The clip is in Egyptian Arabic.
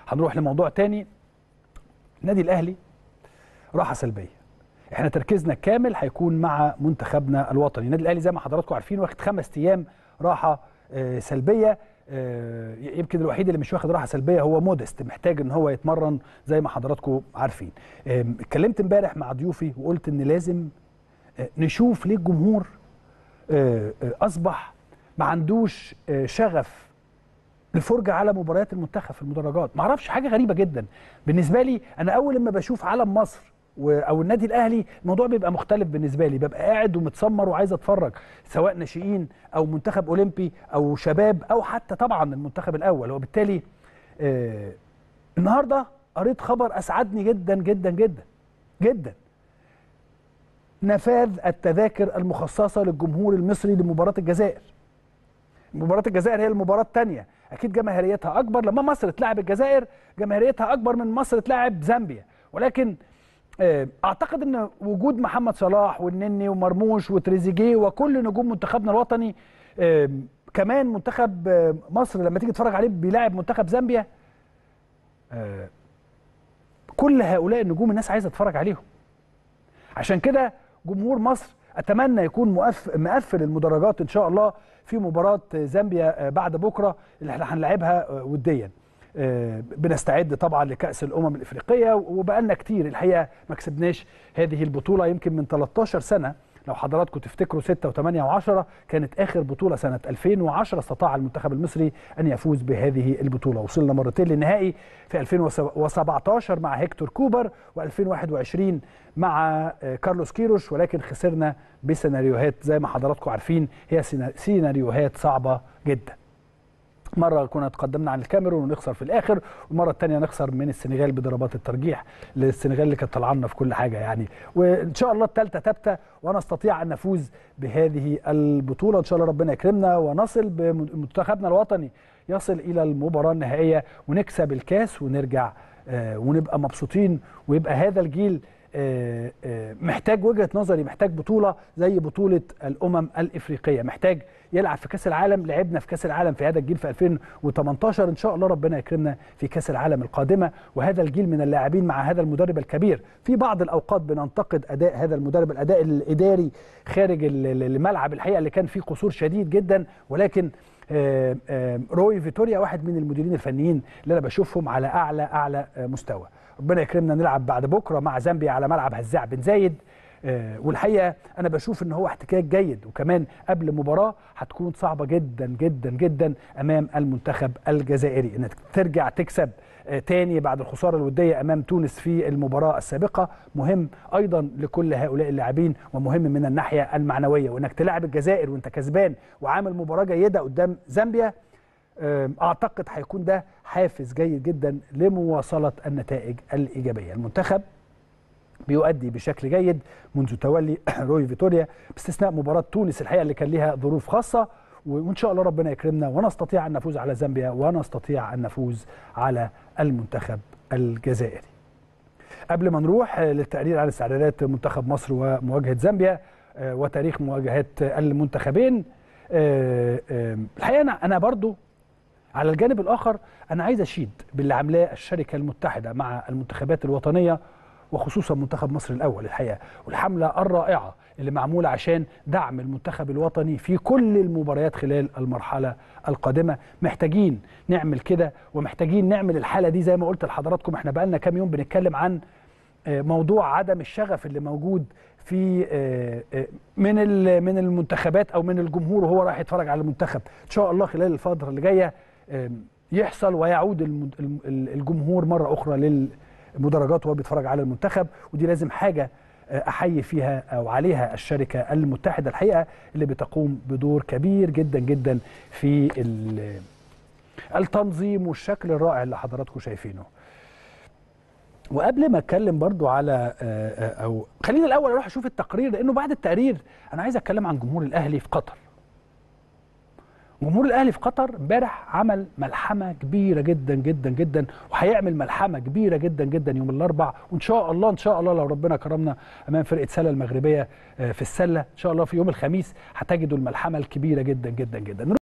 هنروح لموضوع تاني النادي الاهلي راحه سلبيه احنا تركيزنا الكامل هيكون مع منتخبنا الوطني النادي الاهلي زي ما حضراتكم عارفين واخد خمس ايام راحه آه، سلبيه آه، يمكن الوحيد اللي مش واخد راحه سلبيه هو مودست محتاج ان هو يتمرن زي ما حضراتكم عارفين آم، اتكلمت امبارح مع ضيوفي وقلت ان لازم آه، نشوف ليه الجمهور آه، آه، اصبح ما عندوش آه، شغف الفرجه على مباريات المنتخب في المدرجات ما اعرفش حاجه غريبه جدا بالنسبه لي انا اول لما بشوف علم مصر و- او النادي الاهلي الموضوع بيبقى مختلف بالنسبه لي ببقى قاعد ومتسمر وعايز اتفرج سواء ناشئين او منتخب اولمبي او شباب او حتى طبعا المنتخب الاول وبالتالي آه النهارده قريت خبر اسعدني جدا جدا جدا جدا نفاذ التذاكر المخصصه للجمهور المصري لمباراه الجزائر مباراه الجزائر هي المباراه الثانيه اكيد جماهيريتها اكبر لما مصر تلعب الجزائر جماهيريتها اكبر من مصر تلعب زامبيا ولكن آه، اعتقد ان وجود محمد صلاح والنني ومرموش وتريزيجيه وكل نجوم منتخبنا الوطني آه، كمان منتخب آه، مصر لما تيجي تتفرج عليه بيلاعب منتخب زامبيا آه، كل هؤلاء النجوم الناس عايزه تتفرج عليهم عشان كده جمهور مصر اتمنى يكون مقف- مقفل المدرجات ان شاء الله في مباراه زامبيا آه، بعد بكره اللي احنا هنلعبها آه، وديا آه، بنستعد طبعا لكاس الامم الافريقيه وبقالنا كتير الحقيقه ما كسبناش هذه البطوله يمكن من 13 سنه لو حضراتكم تفتكروا 6 و8 و10 كانت اخر بطوله سنه 2010 استطاع المنتخب المصري ان يفوز بهذه البطوله وصلنا مرتين للنهائي في 2017 مع هيكتور كوبر و2021 مع آه، كارلوس كيروش ولكن خسرنا بسيناريوهات زي ما حضراتكم عارفين هي سينا- سيناريوهات صعبه جدا مرة كنا تقدمنا عن الكاميرون ونخسر في الآخر والمرة الثانية نخسر من السنغال بضربات الترجيح للسنغال اللي كانت طلعنا في كل حاجة يعني وإن شاء الله الثالثة ثابتة ونستطيع أن نفوز بهذه البطولة إن شاء الله ربنا يكرمنا ونصل بمنتخبنا الوطني يصل إلى المباراة النهائية ونكسب الكاس ونرجع آه، ونبقى مبسوطين ويبقى هذا الجيل آه، آه، محتاج وجهة نظري محتاج بطولة زي بطولة الأمم الإفريقية محتاج يلعب في كأس العالم لعبنا في كأس العالم في هذا الجيل في 2018 إن شاء الله ربنا يكرمنا في كأس العالم القادمة وهذا الجيل من اللاعبين مع هذا المدرب الكبير في بعض الأوقات بننتقد أداء هذا المدرب الأداء الإداري خارج ال- ال- الملعب الحقيقة اللي كان فيه قصور شديد جدا ولكن آه، آه، روي فيتوريا واحد من المديرين الفنيين اللي انا بشوفهم على اعلى اعلى آه، مستوى ربنا يكرمنا نلعب بعد بكره مع زامبيا على ملعب هزاع بن زايد آه، والحقيقه انا بشوف ان هو احتكاك جيد وكمان قبل مباراه هتكون صعبه جدا جدا جدا امام المنتخب الجزائري انك ترجع تكسب آه، تاني بعد الخساره الوديه امام تونس في المباراه السابقه مهم ايضا لكل هؤلاء اللاعبين ومهم من الناحيه المعنويه وانك تلعب الجزائر وانت كسبان وعامل مباراه جيده قدام زامبيا آم، اعتقد هيكون ده حافز جيد جدا لمواصله النتائج الايجابيه المنتخب بيؤدي بشكل جيد منذ تولي روي فيتوريا باستثناء مباراه تونس الحقيقه اللي كان ليها ظروف خاصه وان شاء الله ربنا يكرمنا ونستطيع ان نفوز على زامبيا ونستطيع ان نفوز على المنتخب الجزائري. قبل ما نروح آه، للتقرير عن استعدادات منتخب مصر ومواجهه زامبيا آه، وتاريخ مواجهات المنتخبين آه، آه، الحقيقه انا انا برضو على الجانب الاخر انا عايز اشيد باللي عاملاه الشركه المتحده مع المنتخبات الوطنيه وخصوصا منتخب مصر الاول الحقيقه والحمله الرائعه اللي معموله عشان دعم المنتخب الوطني في كل المباريات خلال المرحله القادمه محتاجين نعمل كده ومحتاجين نعمل الحاله دي زي ما قلت لحضراتكم احنا بقالنا كام يوم بنتكلم عن آه، موضوع عدم الشغف اللي موجود في آه، آه، من ال- من المنتخبات او من الجمهور وهو رايح يتفرج على المنتخب ان شاء الله خلال الفتره اللي جايه آم، يحصل ويعود الم- الم- الجمهور مره اخرى للمدرجات وهو بيتفرج على المنتخب ودي لازم حاجه آه، احيي فيها او عليها الشركه المتحده الحقيقه اللي بتقوم بدور كبير جدا جدا في ال- التنظيم والشكل الرائع اللي حضراتكم شايفينه وقبل ما اتكلم برضو على آه، آه، او خلينا الاول اروح اشوف التقرير لانه بعد التقرير انا عايز اتكلم عن جمهور الاهلي في قطر جمهور الاهلي في قطر امبارح عمل ملحمه كبيره جدا جدا جدا وهيعمل ملحمه كبيره جدا جدا يوم الاربع وان شاء الله ان شاء الله لو ربنا كرمنا امام فرقه سله المغربيه آه، في السله ان شاء الله في يوم الخميس هتجدوا الملحمه الكبيره جدا جدا جدا